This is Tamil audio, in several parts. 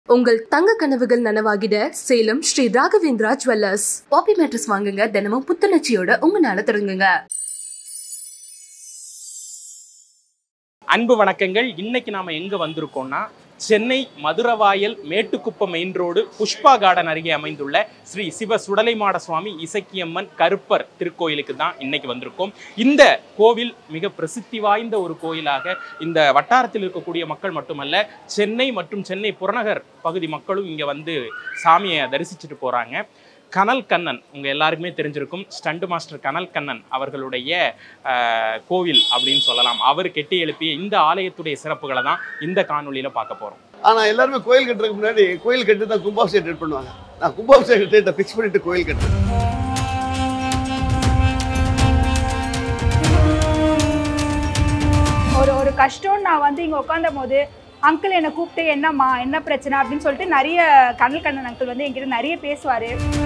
உங்கள் தங்க கனவுகள் நனவாகிட சேலம் ஸ்ரீ ராகவேந்திரா ஜுவல்லர்ஸ் பாப்பி மேட்ரஸ் வாங்குங்க தினமும் புத்துணர்ச்சியோட உங்களால தொடங்குங்க அன்பு வணக்கங்கள் இன்னைக்கு நாம எங்க வந்திருக்கோம்னா Chennai Maduravoyal Mettukuppam main road Pushpa garden அருகே அமைந்துள்ள ஸ்ரீ சிவ சுடலைமாட சுவாமி இசக்கியம்மன் கருப்பர் திருக்கோயிலுக்கு தான் இன்னைக்கு வந்திருக்கோம் இந்த கோவில் மிக பிரசித்தி வாய்ந்த ஒரு கோயிலாக இந்த வட்டாரத்தில் இருக்கக்கூடிய மக்கள் மட்டுமல்ல சென்னை மற்றும் சென்னை புறநகர் பகுதி மக்களும் இங்க வந்து சாமியை தரிசிச்சுட்டு போறாங்க கனல் கண்ணன் உங்க எல்லாருக்குமே தெரிஞ்சிருக்கும் ஸ்டண்ட் மாஸ்டர் கனல் கண்ணன் அவர்களுடைய ஆஹ், கோவில் அப்படின்னு சொல்லலாம் அவர் கெட்டி எழுப்பிய இந்த ஆலயத்துடைய சிறப்புகளை தான் இந்த காணொளியில பார்க்க போறோம் ஆனா எல்லாருமே கோயில் கட்டுறதுக்கு முன்னாடி கோயில் கட்டி தான் கும்பாபிஷேகம் பண்ணுவாங்க நான் கும்பாபிஷேகம் டேட்டை ஃபிக்ஸ் பண்ணிட்டு கோயில் கட்டுறேன் ஒரு ஒரு கஷ்டம் நான் வந்து இங்கே உட்காந்த போது அங்கிள் என்னை கூப்பிட்டு என்னம்மா என்ன பிரச்சனை அப்படின்னு சொல்லிட்டு நிறைய கனல் கண்ணன் அங்கிள் வந்து என்கிட்ட நிறைய பேசுவார்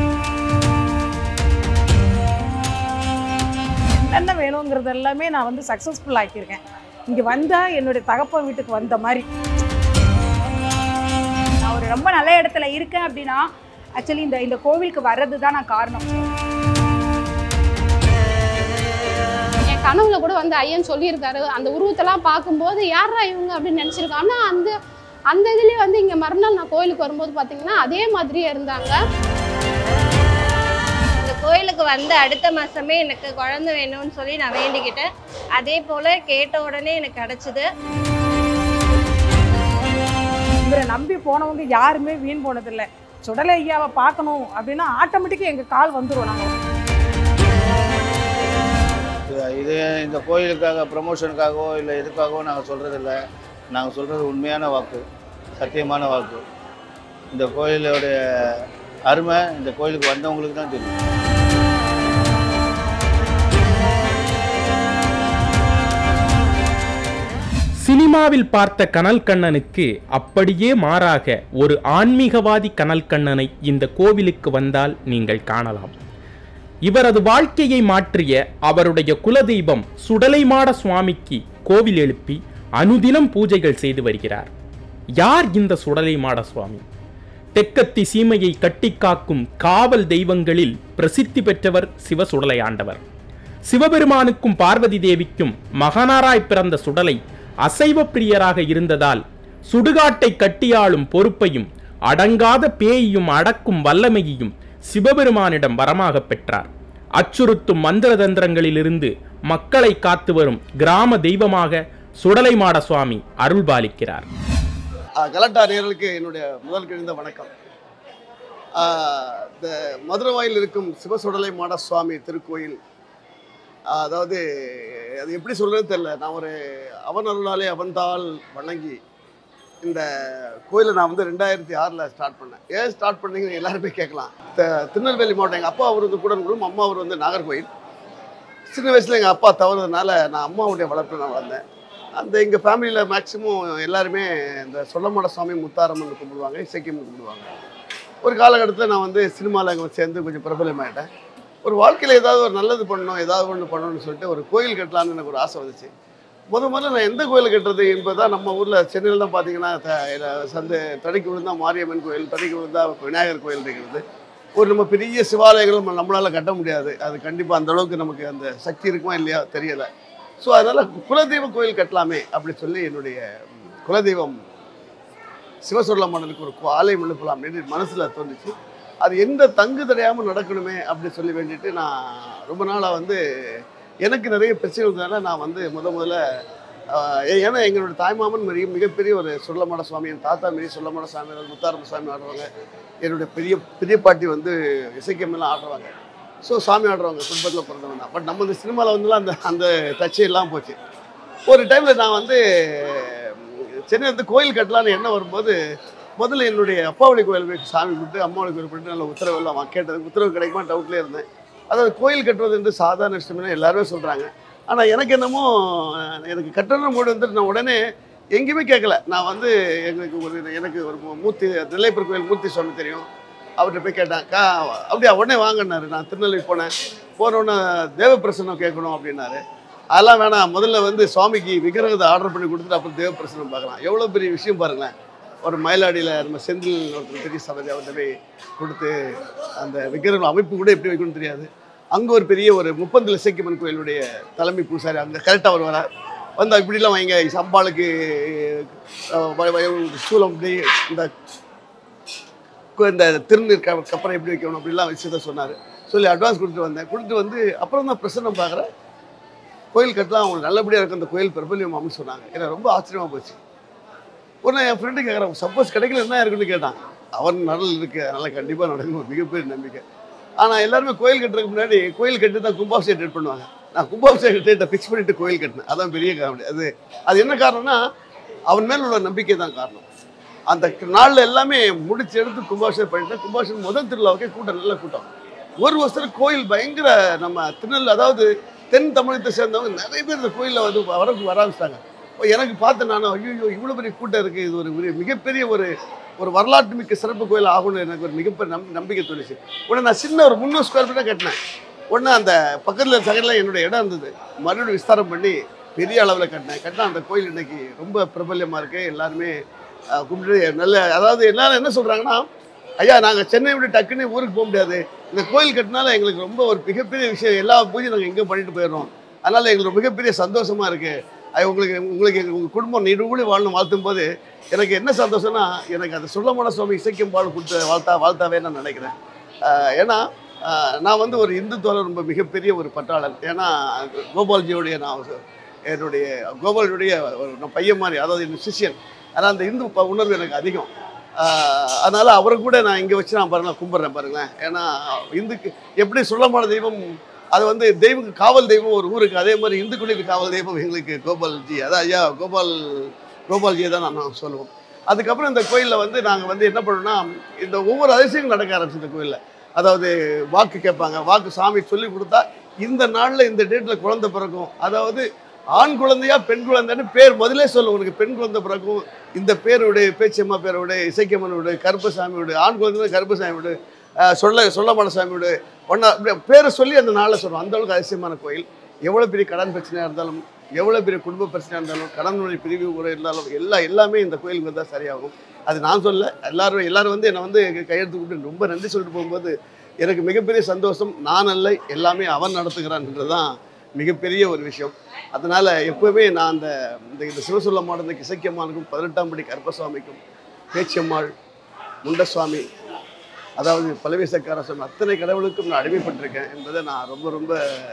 என்னென்ன வேணுங்கிறது எல்லாமே நான் வந்து சக்ஸஸ்ஃபுல் ஆக்கியிருக்கேன் இங்கே வந்தால் என்னுடைய தகப்பன் வீட்டுக்கு வந்த மாதிரி நான் ஒரு ரொம்ப நல்ல இடத்துல இருக்கேன் அப்படின்னா ஆக்சுவலி இந்த இந்த கோவிலுக்கு வர்றது தான் நான் காரணம் என் கனவுல கூட வந்து ஐயன் சொல்லியிருக்காரு அந்த உருவத்தெல்லாம் பார்க்கும்போது யாரா இவங்க அப்படின்னு நினச்சிருக்கேன் ஆனால் அந்த அந்த இதுலேயே வந்து இங்கே மறுநாள் நான் கோயிலுக்கு வரும்போது பார்த்தீங்கன்னா அதே மாதிரியே இருந்தாங்க இந்த கோயிலுக்கு வந்து அடுத்த மாதமே எனக்கு குழந்தை வேணும்னு சொல்லி நான் வேண்டிக்கிட்டேன் அதே போல் கேட்ட உடனே எனக்கு கிடச்சிது இவரை நம்பி போனவங்க யாருமே வீண் போனதில்லை சுடலை ஐயாவை பார்க்கணும் அப்படின்னா ஆட்டோமேட்டிக்காக எங்கள் கால் வந்துடும் நாங்கள் இது- இது இந்த கோயிலுக்காக ப்ரமோஷனுக்காகவோ இல்லை எதுக்காகவோ நாங்கள் சொல்கிறது இல்லை நாங்கள் சொல்கிறது உண்மையான வாக்கு சத்தியமான வாக்கு இந்த கோயிலோடைய அருமை இந்த கோயிலுக்கு வந்தவங்களுக்கு தான் தெரியும் சினிமாவில் பார்த்த கனல் கண்ணனுக்கு அப்படியே மாறாக ஒரு ஆன்மீகவாதி கனல் கண்ணனை இந்த கோவிலுக்கு வந்தால் நீங்கள் காணலாம் இவரது வாழ்க்கையை மாற்றிய அவருடைய குலதெய்வம் சுடலைமாட சுவாமிக்கு கோவில் எழுப்பி அனுதினம் பூஜைகள் செய்து வருகிறார் யார் இந்த சுடலைமாட சுவாமி தெக்கத்தி சீமையை கட்டிக்காக்கும் காவல் தெய்வங்களில் பிரசித்தி பெற்றவர் சிவசுடலை ஆண்டவர் சிவபெருமானுக்கும் பார்வதி தேவிக்கும் மகனாராய் பிறந்த சுடலை அசைவ பிரியராக இருந்ததால் சுடுகாட்டை கட்டியாளும் பொறுப்பையும் அடங்காத பேயையும் அடக்கும் வல்லமையையும் சிவபெருமானிடம் வரமாகப் பெற்றார் அச்சுறுத்தும் மந்திர தந்திரங்களிலிருந்து மக்களை காத்து வரும் கிராம தெய்வமாக சுடலைமாட சுவாமி அருள்பாலிக்கிறார் ஆஹ் கலட்டா நேயர்களுக்கு என்னுடைய முதல் கிழிந்த வணக்கம் ஆஹ் இந்த மதுரவாயில் இருக்கும் சிவசுடலை மாட சுவாமி திருக்கோயில் ஆஹ் அதாவது அது எப்படி சொல்றது தெரியல நான் ஒரு அவன் அருளாலே அவன்தாள் வணங்கி இந்த கோயிலை நான் வந்து ரெண்டாயிரத்தி ஆறில் ஸ்டார்ட் பண்ணேன் ஏன் ஸ்டார்ட் பண்ணீங்கன்னு எல்லாருமே கேட்கலாம் த- திருநெல்வேலி மாவட்டம் எங்கள் அப்பா அவர் வந்து கூடன்குளம் அம்மா அவர் வந்து நாகர்கோயில் சின்ன வயசில் எங்கள் அப்பா தவறுறதுனால நான் அம்மாவுடைய வளர்ப்பில் நான் வளர்ந்தேன் அந்த எங்கள் ஃபேமிலியில் மேக்ஸிமம் எல்லாருமே இந்த சொல்லமாட சுவாமி முத்தாரம்மன் கும்பிடுவாங்க இசைக்கியம்மன் கும்பிடுவாங்க ஒரு காலகட்டத்தில் நான் வந்து சினிமாவில் அங்கே சேர்ந்து கொஞ்சம் பிரபலமாயிட்டேன் ஒரு வாழ்க்கையில் ஏதாவது ஒரு நல்லது பண்ணணும் ஏதாவது ஒன்று பண்ணணும்னு சொல்லிட்டு ஒரு கோயில் கட்டலான்னு எனக்கு ஒரு ஆசை வந்துச்சு முத முதல்ல நான் எந்த கோயில் கட்டுறது என்பதுதான் நம்ம ஊரில் சென்னையில் தான் பார்த்தீங்கன்னா த- இல்ல சந்து தடைக்கு விழுந்தா மாரியம்மன் கோயில் தடைக்கு விழுந்தா விநாயகர் கோயில் இருக்கிறது ஒரு நம்ம பெரிய சிவாலயங்கள் நம்ம நம்மளால கட்ட முடியாது அது கண்டிப்பாக அந்த அளவுக்கு நமக்கு அந்த சக்தி இருக்குமா இல்லையா தெரியல ஸோ அதனால குலதெய்வ கோயில் கட்டலாமே அப்படி சொல்லி என்னுடைய ம், குலதெய்வம் சிவசொல்ல மன்னனுக்கு ஒரு கோ- ஆலயம் எழுப்பலாம் அப்படின்னு மனசில் தோணுச்சு அது எந்த தங்கு தடையாமல் நடக்கணுமே அப்படி சொல்லி வேண்டிட்டு நான் ரொம்ப நாளாக வந்து எனக்கு நிறைய பிரச்சனை இருந்ததால நான் வந்து முத முதல்ல ஆஹ், ஏ- ஏன்னா எங்களோட தாய்மாமன் மிக மிகப்பெரிய ஒரு சொல்லமாட சுவாமி என் தாத்தா மாரி சொல்லமாட சாமி முத்தாரம்ம சாமி ஆடுவாங்க என்னுடைய பெரிய பெரிய பாட்டி வந்து இசைக்கமெல்லாம் ஆடுவாங்க ஸோ சாமி ஆடுறவங்க குடும்பத்தில் பிறந்தவங்க தான் பட் நம்ம இந்த சினிமாவில் வந்துலாம் அந்த அந்த டச்சே எல்லாம் போச்சு ஒரு டைமில் நான் வந்து சென்னை வந்து கோயில் கட்டலான்னு என்ன வரும்போது முதல்ல என்னுடைய அப்பாவுடைய கோயில் போய் சாமி கும்பிட்டு அம்மாவுடைய கோயில் போயிட்டு நல்ல உத்தரவு எல்லாம் வா- கேட்டது உத்தரவு கிடைக்குமா டவுட்லேயே இருந்தேன் அதாவது கோயில் கட்டுறது என்று சாதாரண விஷயம்னு எல்லாருமே சொல்கிறாங்க ஆனால் எனக்கு என்னமோ அஹ், எனக்கு கட்டணம் மூடு வந்துட்டு நான் உடனே எங்கேயுமே கேட்கல நான் வந்து எங்களுக்கு ஒரு எனக்கு ஒரு மூ- மூர்த்தி நெல்லைப்பர் கோயில் மூர்த்தி சுவாமி தெரியும் அவர்கிட்ட போய் கேட்டேன் கா அப்படியா உடனே வாங்கினாரு நான் திருநெல்வேலி போனேன் போனோடனே தேவப்பிரசன்னம் கேட்கணும் அப்படின்னாரு அதெல்லாம் வேணாம் முதல்ல வந்து சுவாமிக்கு விக்கிரகத்தை ஆர்டர் பண்ணி கொடுத்துட்டு அப்புறம் தேவப்பிரசனம் பார்க்கலாம் எவ்வளோ பெரிய விஷயம் பாருங்களேன் ஒரு மயிலாடியில் நம்ம செந்தில் ஒருத்தர் பெரிய சபதி அவர்கிட்ட போய் கொடுத்து அந்த விக்கிரகம் அமைப்பு கூட எப்படி வைக்கணும்னு தெரியாது அங்கே ஒரு பெரிய ஒரு முப்பந்தல் இசைக்கம்மன் கோயிலுடைய தலைமை பூசாரி அங்கே கரெக்டாக அவர் வர வந்து இப்படிலாம் வைங்க சம்பாளுக்கு அஹ், வ- வ- சூலம் இப்படி இந்த கு- இந்த திருநீர் க கப்பரை எப்படி வைக்கணும் அப்படிலாம் விஷயத்த சொன்னார் சொல்லி அட்வான்ஸ் கொடுத்துட்டு வந்தேன் கொடுத்துட்டு வந்து அப்புறம் தான் பிரசன்னம் பார்க்குறேன் கோயில் கட்டலாம் அவங்களுக்கு நல்லபடியாக இருக்கும் அந்த கோயில் பிரபல்யம் அப்படின்னு சொன்னாங்க எனக்கு ரொம்ப ஆச்சரியமாக போச்சு ஒரு நான் என் ஃப்ரெண்டு கேட்குறேன் சப்போஸ் கிடைக்கல என்ன இருக்குன்னு கேட்டான் அவன் நடல் இருக்கு அதனால் கண்டிப்பாக நடக்கும் ஒரு மிகப்பெரிய நம்பிக்கை ஆனால் எல்லாருமே கோயில் கட்டுறதுக்கு முன்னாடி கோயில் கட்டி தான் கும்பாபிஷேகம் டேட் பண்ணுவாங்க நான் கும்பாபிஷேகம் டேட்டை ஃபிக்ஸ் பண்ணிட்டு கோயில் கட்டினேன் அதான் பெரிய காமெடி அது அது என்ன காரணம்னா அவன் மேல் உள்ள நம்பிக்கை தான் காரணம் அந்த நாளில் எல்லாமே முடிச்சு எடுத்து கும்பாபிஷேகம் பண்ணிட்டேன் கும்பாபிஷேகம் முதல் திருவிழாவுக்கே கூட்டம் நல்ல கூட்டம் ஒரு வருஷத்துல கோயில் பயங்கர நம்ம திருநெல் அதாவது தென் தமிழகத்தை சேர்ந்தவங்க நிறைய பேர் இந்த கோயிலில் வந்து வரக்கு வர ஆரம்பிச்சிட்டாங்க அப்ப எனக்கு பார்த்து நான் ஐயோ இவ்வளோ பெரிய கூட்டம் இருக்குது இது ஒரு ஒரு மிகப்பெரிய ஒரு ஒரு வரலாற்று மிக்க சிறப்பு கோயில் ஆகும்னு எனக்கு ஒரு மிகப்பெரிய நம் நம்பிக்கை தோணுச்சு உடனே நான் சின்ன ஒரு முந்நூறு ஸ்கொயர் ஃபீட்டாக கட்டினேன் உடனே அந்த பக்கத்தில் சகரில் என்னோட இடம் இருந்தது மறுபடியும் விஸ்தாரம் பண்ணி பெரிய அளவில் கட்டினேன் கட்டினா அந்த கோயில் இன்னைக்கு ரொம்ப பிரபல்யமாக இருக்கு எல்லாருமே அஹ், கும்பிட்டு நல்ல அதாவது எல்லாரும் என்ன சொல்கிறாங்கன்னா ஐயா நாங்கள் சென்னை விட்டு டக்குன்னு ஊருக்கு போக முடியாது இந்த கோயில் கட்டினால எங்களுக்கு ரொம்ப ஒரு மிகப்பெரிய விஷயம் எல்லா பூஜையும் நாங்கள் எங்கே பண்ணிட்டு போயிடுறோம் அதனால் எங்களுக்கு மிகப்பெரிய சந்தோஷமாக இருக்குது அது உங்களுக்கு உங்களுக்கு உங்கள் குடும்பம் நீடுபடி வாழணும் வாழ்த்தும் போது எனக்கு என்ன சந்தோஷம்னா எனக்கு அது சொல்லமான சுவாமி இசைக்கும் பாடு கொடுத்த வாழ்த்தா வாழ்த்தாவே நான் நினைக்கிறேன் ஆஹ் ஏன்னா ஆஹ் நான் வந்து ஒரு இந்துத்துவ ரொம்ப மிகப்பெரிய ஒரு பற்றாளர் ஏன்னா கோபால்ஜியோடைய நான் ஒரு- என்னுடைய கோபால்ஜியுடைய ஒரு நான் பையன் மாதிரி அதாவது என் சிஷ்யன் ஆனால் அந்த இந்து ப- உணர்வு எனக்கு அதிகம் ஆஹ் அதனால அவரை கூட நான் இங்கே வச்சு நான் பாருங்க கும்பிட்றேன் பாருங்களேன் ஏன்னா இந்துக்கு எப்படி சொல்லமான தெய்வம் அது வந்து தெய்வம் காவல் தெய்வம் ஒரு ஊருக்கு அதே மாதிரி இந்துக்குடிக்கு காவல் தெய்வம் எங்களுக்கு கோபால்ஜி அதான் ஐயா கோபால் கோபால்ஜியை தான் நான் நான் சொல்லுவோம் அதுக்கப்புறம் இந்த கோயிலில் வந்து நாங்கள் வந்து என்ன பண்ணோம்னா இந்த ஒவ்வொரு அதிசயங்களும் நடக்க ஆரம்பிச்சு இந்த கோயிலில் அதாவது வாக்கு கேட்பாங்க வாக்கு சாமி சொல்லி கொடுத்தா இந்த நாளில் இந்த டேட்டில் குழந்தை பிறக்கும் அதாவது ஆண் குழந்தையா பெண் குழந்தைன்னு பேர் முதலே சொல்லும் உனக்கு பெண் குழந்தை பிறக்கும் இந்த பேருடைய பேச்சியம்மா பேரோட இசைக்கம்மனோட கருப்பசாமியோட ஆண் குழந்தை கருப்பசாமியோட அஹ், சொல்ல சொல்லமான சாமியோட ஒன்றா பேரை சொல்லி அந்த நாளில் சொல்லுவோம் அந்த அளவுக்கு அதிசயமான கோயில் எவ்வளோ பெரிய கடன் பிரச்சனையாக இருந்தாலும் எவ்வளோ பெரிய குடும்ப பிரச்சனையாக இருந்தாலும் கடனுடைய பிரிவு உரை இருந்தாலும் எல்லா எல்லாமே இந்த கோயிலுக்கு வந்தால் சரியாகும் அது நான் சொல்ல எல்லாரும் எல்லாரும் வந்து என்னை வந்து கையெழுத்து கூப்பிட்டு ரொம்ப நன்றி சொல்லிட்டு போகும்போது எனக்கு மிகப்பெரிய சந்தோஷம் நான் அல்ல எல்லாமே அவன் நடத்துகிறான்ன்றது தான் மிகப்பெரிய ஒரு விஷயம் அதனால் எப்போவுமே நான் அந்த இந்த இந்த சிவசுல்ல மாடல் இந்த கிசக்கியம்மானுக்கும் பதினெட்டாம் படி கருப்பசுவாமிக்கும் பேச்சியம்மாள் முண்டசுவாமி அதாவது பலவேசக்கார சுவாமி அத்தனை கடவுளுக்கும் நான் அடிமைப்பட்டிருக்கேன் என்பதை நான் ரொம்ப ரொம்ப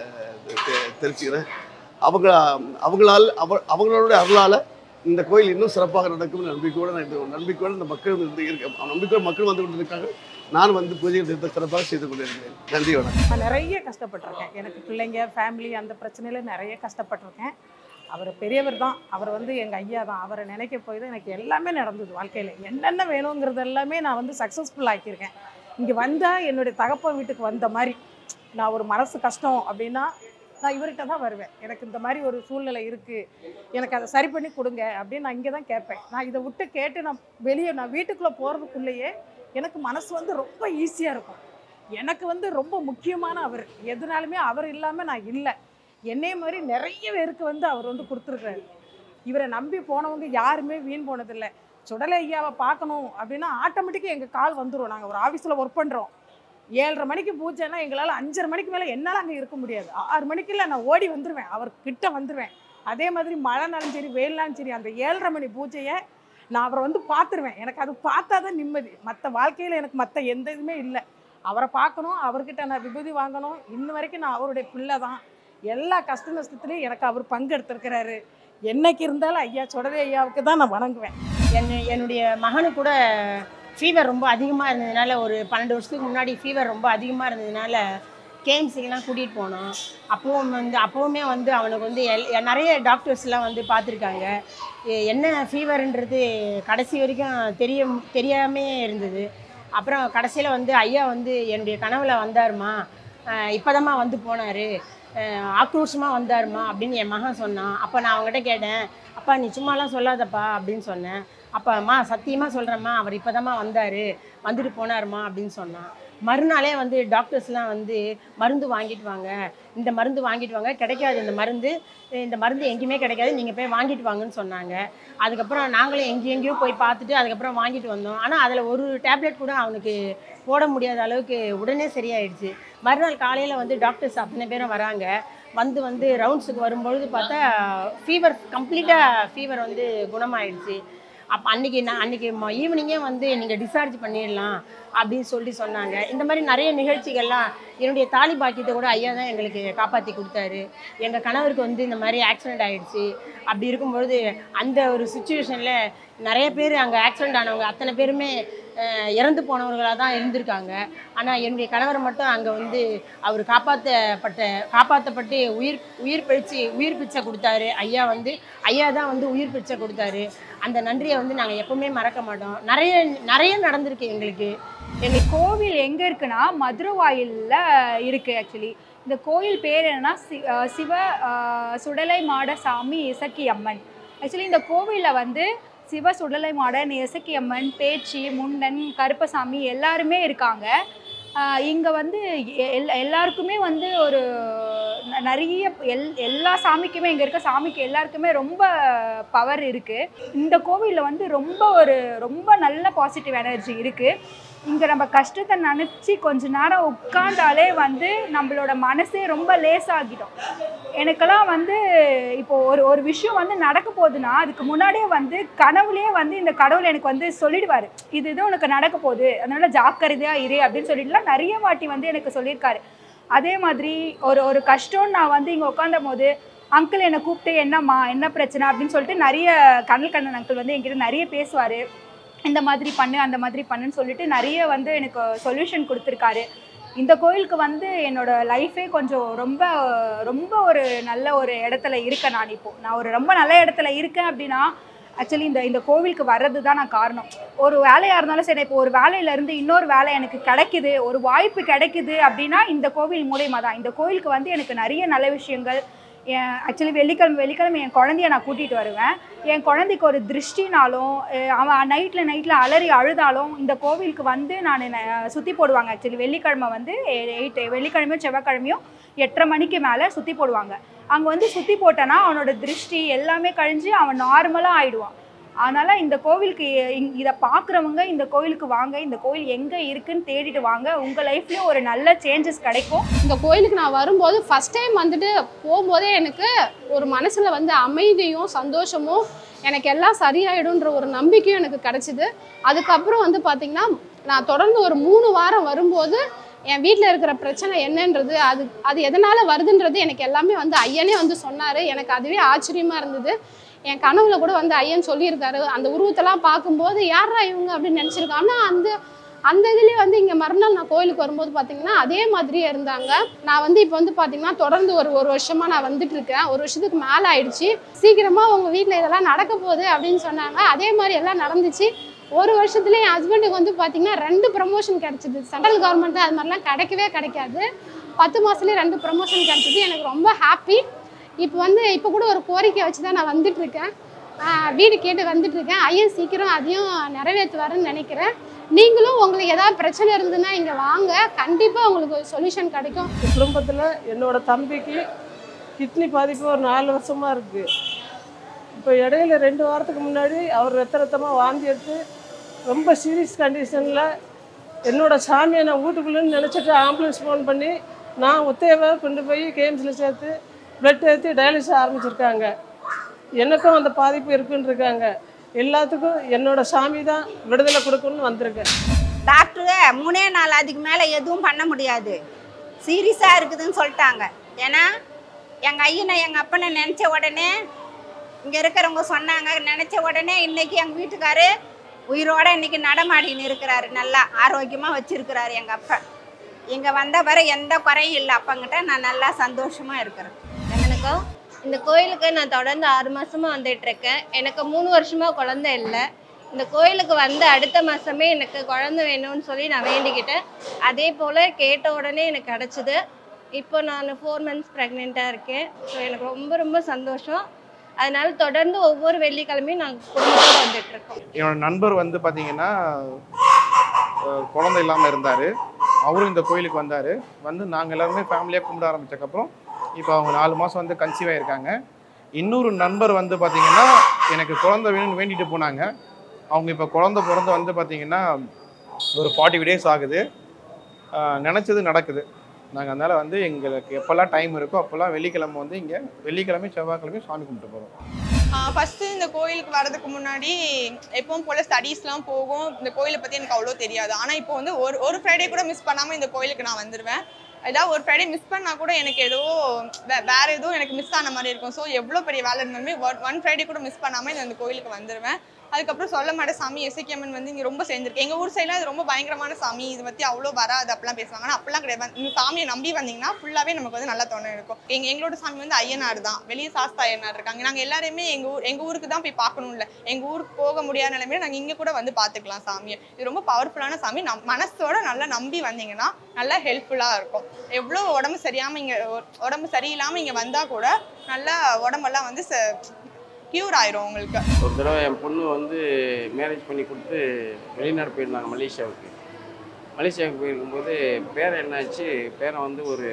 தெ- தெரிஞ்சுக்கிறேன் அவங்க அவங்களால் அவ அவங்களோட அருளால் இந்த கோயில் இன்னும் சிறப்பாக நடக்கும் நம்பிக்கையோடு நான் இந்த நம்பிக்கையோடு இந்த மக்கள் வந்து இருக்க நம்பிக்கையோடு மக்கள் வந்து கொண்டிருக்காங்க நான் வந்து பூஜை சிறப்பாக செய்து கொண்டிருக்கிறேன் நன்றி வணக்கம் நான் நிறைய கஷ்டப்பட்டிருக்கேன் எனக்கு பிள்ளைங்க ஃபேமிலி அந்த பிரச்சனையில நிறைய கஷ்டப்பட்டிருக்கேன் அவர் பெரியவர் தான் அவர் வந்து எங்கள் ஐயா தான் அவரை நினைக்க போய் தான் எனக்கு எல்லாமே நடந்தது வாழ்க்கையில் என்னென்ன வேணுங்கிறது எல்லாமே நான் வந்து சக்ஸஸ்ஃபுல் ஆக்கியிருக்கேன் இங்கே வந்தால் என்னுடைய தகப்பன் வீட்டுக்கு வந்த மாதிரி நான் ஒரு மனசு கஷ்டம் அப்படின்னா நான் இவர்கிட்ட தான் வருவேன் எனக்கு இந்த மாதிரி ஒரு சூழ்நிலை இருக்குது எனக்கு அதை சரி பண்ணி கொடுங்க அப்படின்னு நான் இங்கே தான் கேட்பேன் நான் இதை விட்டு கேட்டு நான் வெளியே நான் வீட்டுக்குள்ளே போகிறதுக்குள்ளேயே எனக்கு மனசு வந்து ரொம்ப ஈஸியாக இருக்கும் எனக்கு வந்து ரொம்ப முக்கியமான அவர் எதுனாலுமே அவர் இல்லாமல் நான் இல்லை என்னைய மாதிரி நிறைய பேருக்கு வந்து அவர் வந்து கொடுத்துருக்காரு இவரை நம்பி போனவங்க யாருமே வீண் போனதில்லை சுடலை ஐயாவை பார்க்கணும் அப்படின்னா ஆட்டோமேட்டிக்காக எங்கள் கால் வந்துடும் நாங்கள் ஒரு ஆஃபீஸில் ஒர்க் பண்ணுறோம் ஏழரை மணிக்கு பூஜைன்னா எங்களால் அஞ்சரை மணிக்கு மேலே என்னால் அங்கே இருக்க முடியாது ஆறு மணிக்குள்ள நான் ஓடி வந்துடுவேன் அவர் கிட்ட வந்துடுவேன் அதே மாதிரி மழைனாலும் சரி வெயில்னாலும் சரி அந்த ஏழரை மணி பூஜையை நான் அவரை வந்து பார்த்துருவேன் எனக்கு அது பார்த்தா தான் நிம்மதி மற்ற வாழ்க்கையில் எனக்கு மற்ற எந்த இதுவுமே இல்லை அவரை பார்க்கணும் அவர்கிட்ட நான் விபூதி வாங்கணும் இன்ன வரைக்கும் நான் அவருடைய பிள்ளை தான் எல்லா கஷ்ட நஷ்டத்துலேயும் எனக்கு அவர் பங்கெடுத்திருக்கிறாரு என்னைக்கு இருந்தாலும் ஐயா சுடலை ஐயாவுக்கு தான் நான் வணங்குவேன் என் என்னுடைய மகனுக்கு கூட ஃபீவர் ரொம்ப அதிகமாக இருந்ததுனால ஒரு பன்னெண்டு வருஷத்துக்கு முன்னாடி ஃபீவர் ரொம்ப அதிகமாக இருந்ததுனால கேஎம்சிக்கெலாம் கூட்டிகிட்டு போனோம் அப்பவும் வந்து அப்போவுமே வந்து அவனுக்கு வந்து எல் நிறைய டாக்டர்ஸ்லாம் வந்து பார்த்துருக்காங்க எ- என்ன ஃபீவர்ன்றது கடைசி வரைக்கும் தெரிய தெரியாமே இருந்தது அப்புறம் கடைசியில் வந்து ஐயா வந்து என்னுடைய கனவுல வந்தாருமா இப்போதாம்மா வந்து போனார் ஆக்ரோஷமாக வந்தாருமா அப்படின்னு என் மகன் சொன்னான் அப்போ நான் அவங்ககிட்ட கேட்டேன் அப்பா நீ சும்மாலாம் சொல்லாதப்பா அப்படின்னு சொன்னேன் அப்போ அம்மா சத்தியமாக சொல்கிறேம்மா அவர் இப்போதாம்மா வந்தார் வந்துட்டு போனாருமா அப்படின்னு சொன்னான் மறுநாளே வந்து டாக்டர்ஸ்லாம் வந்து மருந்து வாங்கிட்டு வாங்க இந்த மருந்து வாங்கிட்டு வாங்க கிடைக்காது இந்த மருந்து இந்த மருந்து எங்கேயுமே கிடைக்காது நீங்கள் போய் வாங்கிட்டு வாங்கன்னு சொன்னாங்க அதுக்கப்புறம் நாங்களும் எங்கேயும் எங்கேயோ போய் பார்த்துட்டு அதுக்கப்புறம் வாங்கிட்டு வந்தோம் ஆனால் அதில் ஒரு டேப்லெட் கூட அவனுக்கு போட முடியாத அளவுக்கு உடனே சரியாயிடுச்சு மறுநாள் காலையில் வந்து டாக்டர்ஸ் அத்தனை பேரும் வராங்க வந்து வந்து ரவுண்ட்ஸுக்கு வரும்பொழுது பார்த்தா ஃபீவர் கம்ப்ளீட்டாக ஃபீவர் வந்து குணமாயிடுச்சு அப்போ அன்றைக்கி நான் அன்றைக்கி ஈவினிங்கே வந்து நீங்கள் டிஸ்சார்ஜ் பண்ணிடலாம் அப்படின்னு சொல்லி சொன்னாங்க இந்த மாதிரி நிறைய நிகழ்ச்சிகள்லாம் என்னுடைய தாலி பாக்கியத்தை கூட ஐயா தான் எங்களுக்கு காப்பாற்றி கொடுத்தாரு எங்கள் கணவருக்கு வந்து இந்த மாதிரி ஆக்சிடெண்ட் ஆயிடுச்சு அப்படி இருக்கும்பொழுது அந்த ஒரு சுச்சுவேஷனில் நிறைய பேர் அங்கே ஆக்சிடெண்ட் ஆனவங்க அத்தனை பேருமே அஹ், இறந்து போனவர்களாக தான் இருந்திருக்காங்க ஆனால் என்னுடைய கணவர் மட்டும் அங்கே வந்து அவர் காப்பாற்றப்பட்ட காப்பாற்றப்பட்டு உயிர் உயிர் பிழைச்சி உயிர் பிச்சை கொடுத்தாரு ஐயா வந்து ஐயா தான் வந்து உயிர் பிச்சை கொடுத்தாரு அந்த நன்றியை வந்து நாங்கள் எப்பவுமே மறக்க மாட்டோம் நிறைய நிறைய நடந்திருக்கு எங்களுக்கு எங்க கோவில் எங்க இருக்குன்னா மதுரவாயில்ல இருக்கு ஆக்சுவலி இந்த கோயில் பேர் என்னன்னா சி- அஹ் சிவ அஹ், சுடலை மாட சாமி இசக்கி அம்மன் ஆக்சுவலி இந்த கோவிலில் வந்து சிவ சுடலை மாடன் இசக்கி அம்மன் பேச்சி முண்டன் கருப்பசாமி எல்லாருமே இருக்காங்க இங்கே வந்து எல் எல்லாருக்குமே வந்து ஒரு ந- நிறைய எல் எல்லா சாமிக்குமே இங்கே இருக்க சாமிக்கு எல்லாருக்குமே ரொம்ப பவர் இருக்குது இந்த கோவிலில் வந்து ரொம்ப ஒரு ரொம்ப நல்ல பாசிட்டிவ் எனர்ஜி இருக்குது இங்கே நம்ம கஷ்டத்தை நினச்சி கொஞ்ச நேரம் உட்காந்தாலே வந்து நம்மளோட மனசே ரொம்ப லேசாகிடும் எனக்கெல்லாம் வந்து இப்போ ஒரு ஒரு விஷயம் வந்து நடக்க போகுதுன்னா அதுக்கு முன்னாடியே வந்து கனவுலேயே வந்து இந்த கடவுள் எனக்கு வந்து சொல்லிடுவார் இது இது உனக்கு நடக்க போகுது அதனால ஜாக்கிரதையாக இரு அப்படின்னு சொல்லிட்டுலாம் நிறைய வாட்டி வந்து எனக்கு சொல்லியிருக்காரு அதே மாதிரி ஒரு ஒரு கஷ்டம்னு நான் வந்து இங்கே உட்காந்த போது அங்கிள் என்னை கூப்பிட்டு என்னம்மா என்ன பிரச்சனை அப்படின்னு சொல்லிட்டு நிறைய கண்ணல் கண்ணன் அங்கிள் வந்து என்கிட்ட நிறைய பேசுவார் இந்த மாதிரி பண்ணு அந்த மாதிரி பண்ணுன்னு சொல்லிட்டு நிறைய வந்து எனக்கு சொல்யூஷன் கொடுத்துருக்காரு இந்த கோயிலுக்கு வந்து என்னோட லைஃபே கொஞ்சம் ரொம்ப ரொம்ப ஒரு நல்ல ஒரு இடத்துல இருக்கேன் நான் இப்போ நான் ஒரு ரொம்ப நல்ல இடத்துல இருக்கேன் அப்படின்னா ஆக்சுவலி இந்த இந்த கோவிலுக்கு வர்றது தான் நான் காரணம் ஒரு வேலையாக இருந்தாலும் சரி இப்போ ஒரு வேலையிலேருந்து இன்னொரு வேலை எனக்கு கிடைக்குது ஒரு வாய்ப்பு கிடைக்குது அப்படின்னா இந்த கோவில் மூலயமா தான் இந்த கோவிலுக்கு வந்து எனக்கு நிறைய நல்ல விஷயங்கள் என் ஆக்சுவலி வெள்ளிக்கிழமை வெள்ளிக்கிழமை என் குழந்தைய நான் கூட்டிகிட்டு வருவேன் என் குழந்தைக்கு ஒரு திருஷ்டினாலும் அஹ் அவன் நைட்டில் நைட்டில் அலறி அழுதாலும் இந்த கோவிலுக்கு வந்து நான் சுற்றி போடுவாங்க ஆக்சுவலி வெள்ளிக்கிழமை வந்து எயிட் வெள்ளிக்கிழமையும் செவ்வாய்க்கிழமையும் எட்டரை மணிக்கு மேலே சுற்றி போடுவாங்க அங்கே வந்து சுற்றி போட்டேன்னா அவனோட திருஷ்டி எல்லாமே கழிஞ்சு அவன் நார்மலாக ஆயிடுவான் அதனால் இந்த கோவிலுக்கு இ- இதை பார்க்குறவங்க இந்த கோவிலுக்கு வாங்க இந்த கோவில் எங்கே இருக்குன்னு தேடிட்டு வாங்க உங்கள் லைஃப்லேயும் ஒரு நல்ல சேஞ்சஸ் கிடைக்கும் இந்த கோயிலுக்கு நான் வரும்போது ஃபஸ்ட் டைம் வந்துட்டு போகும்போதே எனக்கு ஒரு மனசில் வந்து அமைதியும் சந்தோஷமும் எனக்கு எல்லாம் சரியாயிடும்ன்ற ஒரு நம்பிக்கையும் எனக்கு கிடச்சிது அதுக்கப்புறம் வந்து பார்த்திங்கன்னா நான் தொடர்ந்து ஒரு மூணு வாரம் வரும்போது என் வீட்டில் இருக்கிற பிரச்சனை என்னன்றது அது அது எதனால் வருதுன்றது எனக்கு எல்லாமே வந்து ஐயனே வந்து சொன்னார் எனக்கு அதுவே ஆச்சரியமாக இருந்தது என் கனவுல கூட வந்து ஐயன் சொல்லியிருக்காரு அந்த உருவத்தெல்லாம் பார்க்கும்போது யாரா இவங்க அப்படின்னு நினச்சிருக்கோம் ஆனால் அந்த அந்த இதுலேயே வந்து இங்கே மறுநாள் நான் கோயிலுக்கு வரும்போது பார்த்தீங்கன்னா அதே மாதிரியே இருந்தாங்க நான் வந்து இப்போ வந்து பார்த்தீங்கன்னா தொடர்ந்து ஒரு ஒரு வருஷமாக நான் வந்துட்டு இருக்கேன் ஒரு வருஷத்துக்கு மேலே ஆயிடுச்சு சீக்கிரமாக உங்கள் வீட்டில் இதெல்லாம் நடக்க போகுது அப்படின்னு சொன்னாங்க அதே மாதிரி எல்லாம் நடந்துச்சு ஒரு வருஷத்துல என் ஹஸ்பண்டுக்கு வந்து பார்த்தீங்கன்னா ரெண்டு ப்ரமோஷன் கிடைச்சிது சென்ட்ரல் கவர்மெண்ட் அது மாதிரிலாம் கிடைக்கவே கிடைக்காது பத்து மாதத்துலேயே ரெண்டு ப்ரமோஷன் கிடைச்சிது எனக்கு ரொம்ப ஹாப்பி இப்போ வந்து இப்போ கூட ஒரு கோரிக்கை வச்சு தான் நான் வந்துட்டு இருக்கேன் ஆஹ் வீடு கேட்டு வந்துட்டு இருக்கேன் ஐயன் சீக்கிரம் அதையும் நிறைவேற்றுவாருன்னு நினைக்கிறேன் நீங்களும் உங்களுக்கு ஏதாவது பிரச்சனை இருந்ததுன்னா இங்கே வாங்க கண்டிப்பாக உங்களுக்கு ஒரு சொல்யூஷன் கிடைக்கும் குடும்பத்தில் என்னோட தம்பிக்கு கிட்னி பாதிப்பு ஒரு நாலு வருஷமாக இருக்குது இப்போ இடையில ரெண்டு வாரத்துக்கு முன்னாடி அவர் ரத்த ரத்தமாக வாந்தி எடுத்து ரொம்ப சீரியஸ் கண்டிஷனில் என்னோட சாமியை நான் வீட்டுக்குள்ளேன்னு நினச்சிட்டு ஆம்புலன்ஸ் ஃபோன் பண்ணி நான் ஒத்தையவை கொண்டு போய் கேம்ஸில் சேர்த்து பிளட் ஏற்றி டயாலிசிஸ் ஆரம்பிச்சிருக்காங்க எனக்கும் அந்த பாதிப்பு இருக்குன்னு இருக்காங்க எல்லாத்துக்கும் என்னோட சாமி தான் விடுதலை கொடுக்கணும்னு வந்திருக்கேன் டாக்டரு மூணே நாள் அதுக்கு மேலே எதுவும் பண்ண முடியாது சீரியஸாக இருக்குதுன்னு சொல்லிட்டாங்க ஏன்னா எங்கள் ஐயனை எங்கள் அப்பனை நினச்ச உடனே இங்கே இருக்கிறவங்க சொன்னாங்க நினச்ச உடனே இன்னைக்கு எங்கள் வீட்டுக்காரு உயிரோட இன்னைக்கு நடமாடின்னு இருக்கிறாரு நல்லா ஆரோக்கியமாக வச்சிருக்கிறாரு எங்கள் அப்பன் இங்கே வந்த வர எந்த குறையும் இல்லை அப்பங்கிட்ட நான் நல்லா சந்தோஷமாக இருக்கிறேன் எனக்கும் இந்த கோயிலுக்கு நான் தொடர்ந்து ஆறு மாசமா வந்துட்டு இருக்கேன் எனக்கு மூணு வருஷமா குழந்தை இல்லை இந்த கோயிலுக்கு வந்து அடுத்த மாசமே எனக்கு குழந்தை வேணும்னு சொல்லி நான் வேண்டிக்கிட்டேன் அதே போல் கேட்ட உடனே எனக்கு கிடச்சிது இப்போ நான் ஃபோர் மந்த்ஸ் ப்ரெக்னெண்ட்டாக இருக்கேன் ஸோ எனக்கு ரொம்ப ரொம்ப சந்தோஷம் அதனால தொடர்ந்து ஒவ்வொரு வெள்ளிக்கிழமையும் நாங்கள் குடும்பத்தோடு வந்துட்டு இருக்கோம் என்னோட நண்பர் வந்து பார்த்தீங்கன்னா அஹ், குழந்தை இல்லாமல் இருந்தார் அவரும் இந்த கோயிலுக்கு வந்தார் வந்து நாங்கள் எல்லாருமே ஃபேமிலியாக கும்பிட ஆரம்பித்ததுக்கப்புறம் இப்போ அவங்க நாலு மாதம் வந்து கன்சீவ் ஆகிருக்காங்க இன்னொரு நண்பர் வந்து பார்த்தீங்கன்னா எனக்கு குழந்தை வேணும்னு வேண்டிட்டு போனாங்க அவங்க இப்போ குழந்தை பிறந்து வந்து பார்த்தீங்கன்னா ஒரு ஃபார்ட்டி டேஸ் ஆகுது ஆஹ் நினைச்சது நடக்குது நாங்கள் அதனால் வந்து எங்களுக்கு எப்போல்லாம் டைம் இருக்கோ அப்போல்லாம் வெள்ளிக்கிழமை வந்து இங்கே வெள்ளிக்கிழமை செவ்வாய்க்கிழமை சாமி கும்பிட்டு போகிறோம் ஃபஸ்ட்டு இந்த கோயிலுக்கு வரதுக்கு முன்னாடி எப்பவும் போல் ஸ்டடீஸ்லாம் போகும் இந்த கோயிலை பற்றி எனக்கு அவ்வளோ தெரியாது ஆனால் இப்போ வந்து ஒரு ஒரு ஃப்ரைடே கூட மிஸ் பண்ணாமல் இந்த கோயிலுக்கு நான் வந்துடுவேன் ஏதாவது ஒரு ஃப்ரைடே மிஸ் பண்ணால் கூட எனக்கு ஏதோ வே- வேற எதுவும் எனக்கு மிஸ் ஆன மாதிரி இருக்கும் ஸோ எவ்வளோ பெரிய வேலை இருந்தாலுமே ஒன் ஃப்ரைடே கூட மிஸ் பண்ணாமல் இந்த இந்த கோயிலுக்கு வந்துடுவேன் அதுக்கப்புறம் சொல்ல மாட்டேன் சாமி எசக்கியம்மன் வந்து இங்கே ரொம்ப சேர்ந்துருக்கு எங்கள் ஊர் சைடில் அது ரொம்ப பயங்கரமான சாமி இது பற்றி அவ்வளோ வராது அப்படிலாம் பேசுவாங்க ஆனால் அப்படிலாம் கிடையாது இந்த சாமியை நம்பி வந்தீங்கன்னா ஃபுல்லாகவே நமக்கு வந்து நல்ல தோணை இருக்கும் எங்கள் எங்களோட சாமி வந்து ஐயனார் தான் வெளியே சாஸ்தா ஐயனார் இருக்காங்க நாங்கள் எல்லாருமே எங்கள் ஊர் எங்கள் ஊருக்கு தான் போய் பார்க்கணும் இல்லை எங்கள் ஊருக்கு போக முடியாத நிலைமையில நாங்கள் இங்கே கூட வந்து பார்த்துக்கலாம் சாமியை இது ரொம்ப பவர்ஃபுல்லான சாமி நம் மனசோட நல்லா நம்பி வந்தீங்கன்னா நல்லா ஹெல்ப்ஃபுல்லாக இருக்கும் எவ்வளோ உடம்பு சரியாமல் இங்கே உடம்பு சரியில்லாமல் இங்கே வந்தால் கூட நல்லா உடம்பெல்லாம் வந்து க்யூர் ஆயிரும் உங்களுக்கு ஒரு தடவை என் பொண்ணு வந்து மேரேஜ் பண்ணி கொடுத்து வெளிநாடு போயிருந்தாங்க மலேசியாவுக்கு மலேசியாவுக்கு போயிருக்கும்போது பேரை என்னாச்சு பேரை வந்து ஒரு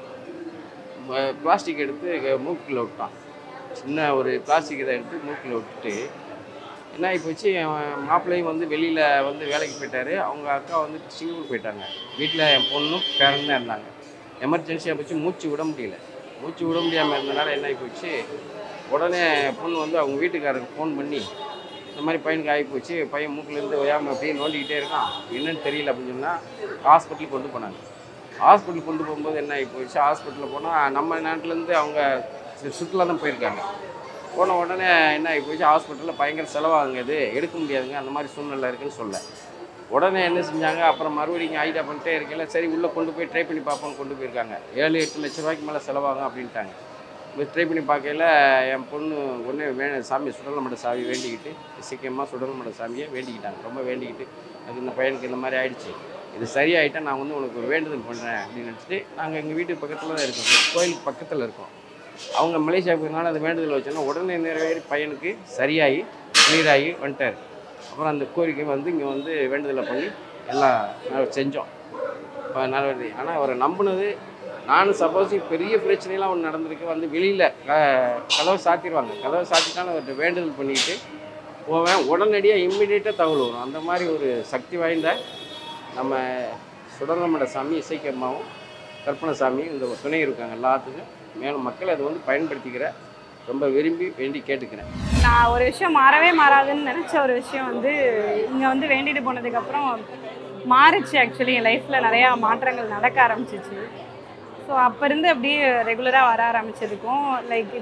பிளாஸ்டிக் எடுத்து மூக்கில் விட்டான் சின்ன ஒரு பிளாஸ்டிக் இதை எடுத்து மூக்கில் விட்டுட்டு என்ன ஆகி போச்சு என் மாப்பிள்ளையும் வந்து வெளியில் வந்து வேலைக்கு போயிட்டாரு அவங்க அக்கா வந்து சிங்கப்பூர் போயிட்டாங்க வீட்டில் என் பொண்ணும் பேரன் தான் இருந்தாங்க எமர்ஜென்சியாக போச்சு மூச்சு விட முடியல மூச்சு விட முடியாமல் இருந்தனால என்ன ஆகி போச்சு உடனே பொண்ணு வந்து அவங்க வீட்டுக்காரருக்கு ஃபோன் பண்ணி இந்த மாதிரி பையனுக்கு ஆகி போச்சு பையன் மூக்கிலேருந்து ஓயாமல் அப்படியே நோண்டிக்கிட்டே இருக்கான் என்னன்னு தெரியல அப்படின்னு சொன்னால் ஹாஸ்பிட்டலுக்கு கொண்டு போனாங்க ஹாஸ்பிட்டல் கொண்டு போகும்போது என்ன ஆகி போச்சு ஹாஸ்பிட்டலில் போனால் நம்ம நாட்டிலேருந்து அவங்க சு- சுற்றுலா தான் போயிருக்காங்க போன உடனே என்ன ஆகி போச்சு ஹாஸ்பிட்டலில் பயங்கர செலவாகுங்க இது எடுக்க முடியாதுங்க அந்த மாதிரி சூழ்நிலை இருக்குன்னு சொல்ல உடனே என்ன செஞ்சாங்க அப்புறம் மறுபடியும் இங்கே ஐடியா பண்ணிட்டே இருக்கல சரி உள்ளே கொண்டு போய் ட்ரை பண்ணி பார்ப்போம்னு கொண்டு போயிருக்காங்க ஏழு எட்டு லட்ச ரூபாய்க்கு மேலே செலவாகும் அப்படின்ட்டாங்க இப்போ ட்ரை பண்ணி பார்க்கையில என் பொண்ணு ஒன்று வே சாமி சுடலமட சாமி வேண்டிக்கிட்டு சீக்கிரமாக சுடலமட சாமியை வேண்டிக்கிட்டாங்க ரொம்ப வேண்டிக்கிட்டு அது இந்த பையனுக்கு இந்த மாதிரி ஆயிடுச்சு இது சரியாயிட்டா நான் வந்து உனக்கு ஒரு வேண்டுதல் பண்ணுறேன் அப்படின்னு நினச்சிட்டு நாங்கள் எங்கள் வீட்டு பக்கத்தில் தான் இருக்கோம் கோயிலுக்கு பக்கத்தில் இருக்கோம் அவங்க மலேசியா போயிருந்தாலும் அந்த வேண்டுதல் வச்சோன்னா உடனே நிறைவேறி பையனுக்கு சரியாகி கிளியராகி வந்துட்டார் அப்புறம் அந்த கோரிக்கை வந்து இங்கே வந்து வேண்டுதலை பண்ணி எல்லாம் நாங்கள் செஞ்சோம் இப்போ நல்லது ஆனால் அவரை நம்பினது நானும் சப்போஸ் பெரிய பிரச்சனைலாம் ஒன்று நடந்திருக்கு வந்து வெளியில் கதவை சாத்திடுவாங்க கதவை சாத்திட்டாலும் அவர்கிட்ட வேண்டுதல் பண்ணிக்கிட்டு போவேன் உடனடியாக இம்மிடியேட்டாக தகவல் வரும் அந்த மாதிரி ஒரு சக்தி வாய்ந்த நம்ம சுடலமட சாமி இசைக்கம்மாவும் கற்பனை சாமியும் இந்த துணை இருக்காங்க எல்லாத்துக்கும் மேலும் மக்கள் அதை வந்து பயன்படுத்திக்கிற ரொம்ப விரும்பி வேண்டி கேட்டுக்கிறேன் நான் ஒரு விஷயம் மாறவே மாறாதுன்னு நினச்ச ஒரு விஷயம் வந்து இங்கே வந்து வேண்டிட்டு போனதுக்கப்புறம் மாறுச்சு ஆக்சுவலி என் லைஃப்பில் நிறையா மாற்றங்கள் நடக்க ஆரம்பிச்சிச்சு ஸோ அப்போ இருந்து அப்படியே ரெகுலராக வர ஆரம்பிச்சதுக்கும் லைக்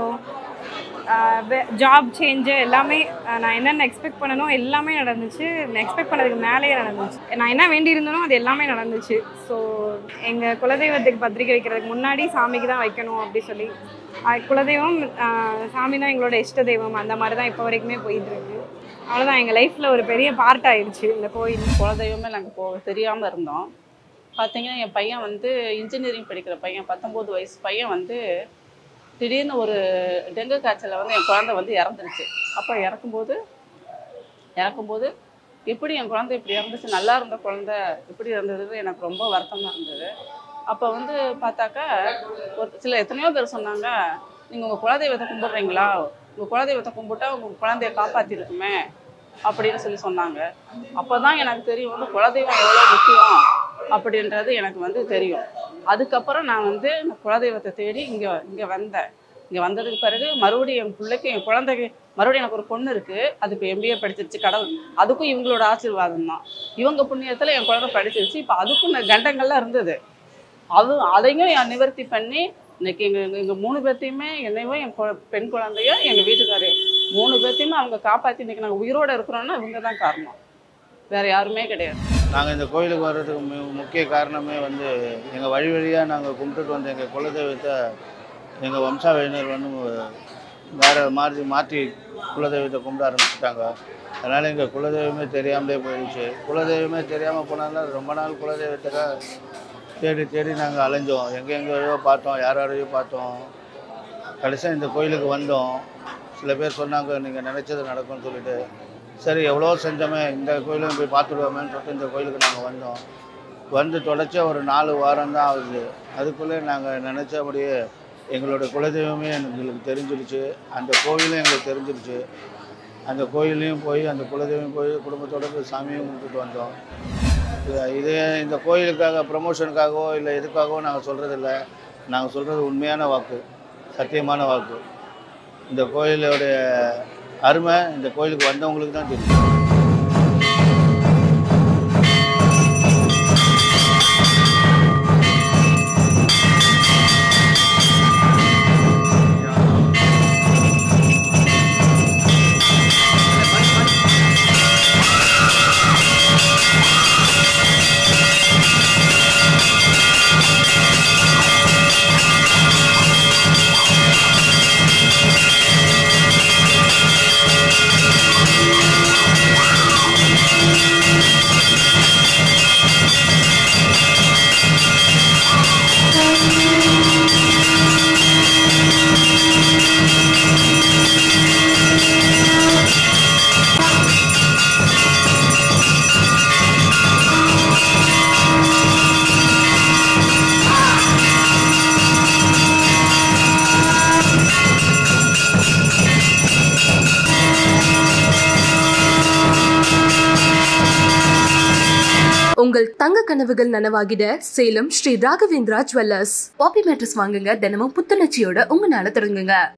இப்போது ஜாப் சேஞ்சு எல்லாமே அஹ், நான் என்னென்ன எக்ஸ்பெக்ட் பண்ணனோ எல்லாமே நடந்துச்சு நான் எக்ஸ்பெக்ட் பண்ணதுக்கு மேலேயே நடந்துச்சு நான் என்ன வேண்டியிருந்தனோ அது எல்லாமே நடந்துச்சு ஸோ எங்கள் குலதெய்வத்துக்கு பத்திரிக்கை வைக்கிறதுக்கு முன்னாடி சாமிக்கு தான் வைக்கணும் அப்படி சொல்லி அஹ், குலதெய்வம் அஹ், சாமி தான் எங்களோட இஷ்ட தெய்வம் அந்த மாதிரி தான் இப்போ வரைக்குமே போயிட்டு இருக்கு அவ்வளோதான் எங்கள் லைஃப்பில் ஒரு பெரிய பார்ட் ஆயிடுச்சு இந்த கோயில் குலதெய்வமே நாங்கள் போ தெரியாமல் இருந்தோம் பார்த்தீங்கன்னா என் பையன் வந்து இன்ஜினியரிங் படிக்கிற பையன் பத்தொம்போது வயசு பையன் வந்து திடீர்னு ஒரு டெங்கு காய்ச்சலில் வந்து என் குழந்தை வந்து இறந்துருச்சு அப்போ இறக்கும்போது இறக்கும்போது எப்படி என் குழந்தை இப்படி இறந்துச்சு நல்லா இருந்த குழந்தை இப்படி இருந்தது எனக்கு ரொம்ப வருத்தமாக இருந்தது அப்போ வந்து பார்த்தாக்கா ஒரு சில எத்தனையோ பேர் சொன்னாங்க நீங்கள் உங்கள் குலதெய்வத்தை கும்பிட்றீங்களா உங்கள் குலதெய்வத்தை கும்பிட்டா உங்கள் குழந்தைய காப்பாற்றிருக்குமே அப்படின்னு சொல்லி சொன்னாங்க அப்போ தான் எனக்கு தெரியும் வந்து குலதெய்வம் எவ்வளோ முக்கியம் அப்படின்றது எனக்கு வந்து தெரியும் அதுக்கப்புறம் நான் வந்து இந்த குலதெய்வத்தை தேடி இங்கே இங்கே வந்தேன் இங்கே வந்ததுக்கு பிறகு மறுபடியும் என் பிள்ளைக்கு என் குழந்தைக்கு மறுபடியும் எனக்கு ஒரு பொண்ணு இருக்குது அது இப்போ எம்பிஏ படிச்சிருச்சு கடவுள் அதுக்கும் இவங்களோட ஆசீர்வாதம் தான் இவங்க புண்ணியத்தில் என் குழந்தை படிச்சிருச்சு இப்போ அதுக்கும் இந்த கண்டங்கள்லாம் இருந்தது அது அதையும் என் நிவர்த்தி பண்ணி இன்னைக்கு எங்கள் எங்கள் மூணு பேர்த்தையுமே என்னையும் என் கு- பெண் குழந்தையும் எங்கள் வீட்டுக்காரையும் மூணு பேர்த்தையுமே அவங்க காப்பாற்றி இன்னைக்கு நாங்கள் உயிரோடு இருக்கிறோன்னா இவங்க தான் காரணம் வேற யாருமே கிடையாது நாங்கள் இந்த கோயிலுக்கு வர்றதுக்கு மு- முக்கிய காரணமே வந்து எங்கள் வழி வழியாக நாங்கள் கும்பிட்டுட்டு வந்த எங்கள் குலதெய்வத்தை எங்கள் வம்சாவழியினர் வந்து வேறு மாதிரி மாற்றி குலதெய்வத்தை கும்பிட ஆரம்பிச்சிட்டாங்க அதனால் எங்கள் குலதெய்வமே தெரியாமலே போயிடுச்சு குலதெய்வமே தெரியாமல் போனாலும் ரொம்ப நாள் குலதெய்வத்துக்காக தேடி தேடி நாங்கள் அலைஞ்சோம் எங்கே எங்கேயோ பார்த்தோம் யார் யாரையோ பார்த்தோம் கடைசியாக இந்த கோயிலுக்கு வந்தோம் சில பேர் சொன்னாங்க நீங்கள் நினச்சது நடக்கும்னு சொல்லிட்டு சரி எவ்வளோ செஞ்சோமே இந்த கோயிலும் போய் பார்த்துடுவோமேன்னு சொல்லிட்டு இந்த கோயிலுக்கு நாங்கள் வந்தோம் வந்து தொடர்ச்சியா ஒரு நாலு வாரம் தான் ஆகுது அதுக்குள்ளே நாங்கள் நினச்சபடியே எங்களோட குலதெய்வமே எங்களுக்கு தெரிஞ்சிருச்சு அந்த கோவிலும் எங்களுக்கு தெரிஞ்சிருச்சு அந்த கோயிலையும் போய் அந்த குலதெய்வம் போய் குடும்பத்தோட போய் சாமியும் கும்பிட்டுட்டு வந்தோம் இது- இது இந்த கோயிலுக்காக ப்ரமோஷனுக்காகவோ இல்லை எதுக்காகவோ நாங்கள் சொல்கிறதில்ல நாங்கள் சொல்கிறது உண்மையான வாக்கு சத்தியமான வாக்கு இந்த கோயிலோடைய அருமை இந்த கோயிலுக்கு வந்தவங்களுக்கு தான் தெரியும் உங்கள் தங்க கனவுகள் நனவாகிட சேலம் ஸ்ரீ ராகவேந்திரா ஜுவல்லர்ஸ் பாப்பி மேட்ரஸ் வாங்குங்க தினமும் புத்துணர்ச்சியோட உங்களால தொடங்குங்க